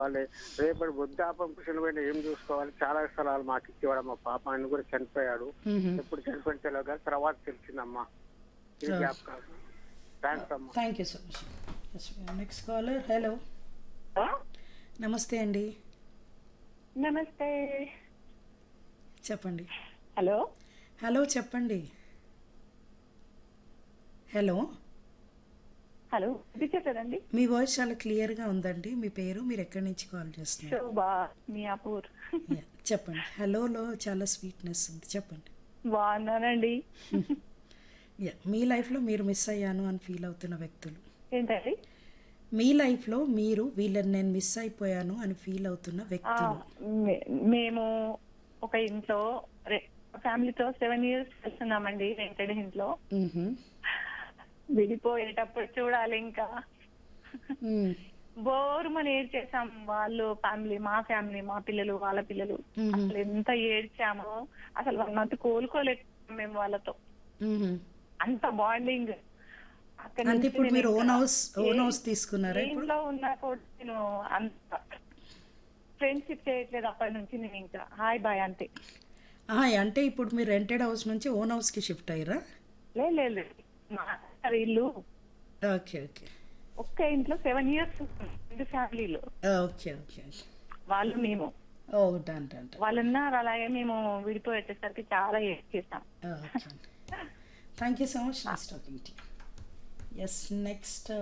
వాళ్ళు రేపటి వృద్ధాపం పురుషులు పోయిన ఏం చూసుకోవాలి చాలా స్థలాలు మాకు ఇచ్చేవాడు మా పాప ఆయన కూడా చనిపోయాడు ఎప్పుడు చనిపోయిన తెలియదు కానీ తర్వాత తెలిసిందమ్మా ఇది జ్ఞాపకాలు థ్యాంక్స్ అమ్మా thank you so much next caller hello నమస్తే అండి నమస్తే చెప్పండి హలో హలో చెప్పండి హలో హలో వినిపించట్లేదండి మీ వాయిస్ చాలా క్లియర్గా ఉందండి మీ పేరు మీరు ఎక్కడి నుంచి కాల్ చేస్తున్నారు శోభా మియాపూర్ Yeah, చెప్పండి హలోలో చాలా స్వీట్నెస్ ఉంది చెప్పండి బాగున్నానండి యా మీ లైఫ్లో మీరు మిస్ అయ్యాను అని ఫీల్ అవుతున్న వ్యక్తులు ఏంటండి మీ లైఫ్లో మీరు వీళ్ళని నేను మిస్ అయిపోయాను అని ఫీల్ అవుతున్న ఆ, వ్యక్తులు మే- మేము ఒక ఇంట్లో ఫ్యామిలీతో సెవెన్ ఇయర్స్ వెళ్తున్నామండి రెంటెడ్ ఇంట్లో మ్హూ. విడిపోయేటప్పుడు చూడాలి ఇంకా మ్. బోరు మన ఏడ్చేసాం వాళ్ళు ఫ్యామిలీ మా ఫ్యామిలీ మా పిల్లలు వాళ్ళ పిల్లలు మ్మ్. అసలు ఎంత ఏడ్చామో అసలు వన్ మంత్ కోలుకోలేక మేము వాళ్ళతో మ్హూ. అంత బాండింగ్ అక్కడ అంటే నుంచి ఇప్పుడు నేను మీరు ఓన్ ఇంకా హౌస్ ఓన్ ఏ- హౌస్ తీసుకున్నారా ఇప్పుడు ఇంట్లో ఉన్నా కూడా నేను అంత ఫ్రెండ్షిప్ చేయట్లేదు అప్పటి నుంచి నేను ఇంకా హాయ్ బాయ్ అంతే ఆహా, అంటే ఇప్పుడు మీరు రెంటెడ్ హౌస్ నుంచి ఓన్ హౌస్కి షిఫ్ట్ అయ్యారా లే లే, లే. మా అత్త ఇల్లు ఓకే ఓకే ఒక్క ఇంట్లో సెవెన్ ఇయర్స్ రెండు ఫ్యామిలీలు ఓకే ఓకే వాళ్ళు మేము ఓ డన్ డన్ డన్ వాళ్ళు ఉన్నారు అలాగే మేము విడిపోయి వచ్చేసరికి చాలా ఏడ్ చేసాం okay thank you so much nice talking to yes next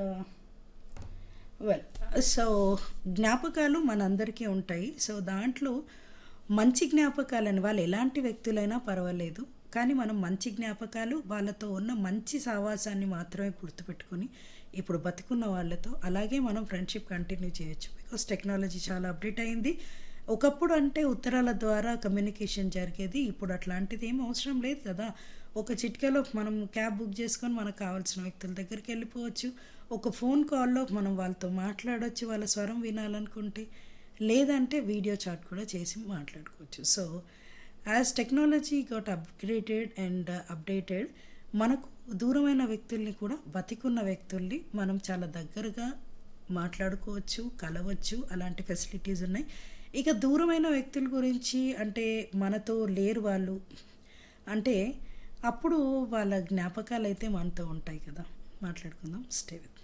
well so జ్ఞాపకాలు మనందరికీ ఉంటాయి సో దాంట్లో మంచి జ్ఞాపకాలని వాళ్ళు ఎలాంటి వ్యక్తులైనా పర్వాలేదు కానీ మనం మంచి జ్ఞాపకాలు వాళ్ళతో ఉన్న మంచి సావాసాన్ని మాత్రమే గుర్తుపెట్టుకొని ఇప్పుడు బతికున్న వాళ్ళతో అలాగే మనం ఫ్రెండ్షిప్ కంటిన్యూ చేయొచ్చు బికాస్ టెక్నాలజీ చాలా అప్డేట్ అయింది ఒకప్పుడు అంటే ఉత్తరాల ద్వారా కమ్యూనికేషన్ జరిగేది ఇప్పుడు అట్లాంటిది ఏం అవసరం లేదు కదా ఒక చిట్కాలో మనం క్యాబ్ బుక్ చేసుకొని మనకు కావాల్సిన వ్యక్తుల దగ్గరికి వెళ్ళిపోవచ్చు ఒక ఫోన్ కాల్లో మనం వాళ్ళతో మాట్లాడొచ్చు వాళ్ళ స్వరం వినాలనుకుంటే లేదంటే వీడియో చాట్ కూడా చేసి మాట్లాడుకోవచ్చు so as technology got upgraded and updated మనకు దూరమైన వ్యక్తుల్ని కూడా బతికున్న వ్యక్తుల్ని మనం చాలా దగ్గరగా మాట్లాడుకోవచ్చు కలవచ్చు అలాంటి ఫెసిలిటీస్ ఉన్నాయి ఇక దూరమైన వ్యక్తుల గురించి అంటే మనతో లేరు వాళ్ళు అంటే అప్పుడు వాళ్ళ జ్ఞాపకాలు అయితే మనతో ఉంటాయి కదా మాట్లాడుకుందాం స్టే విత్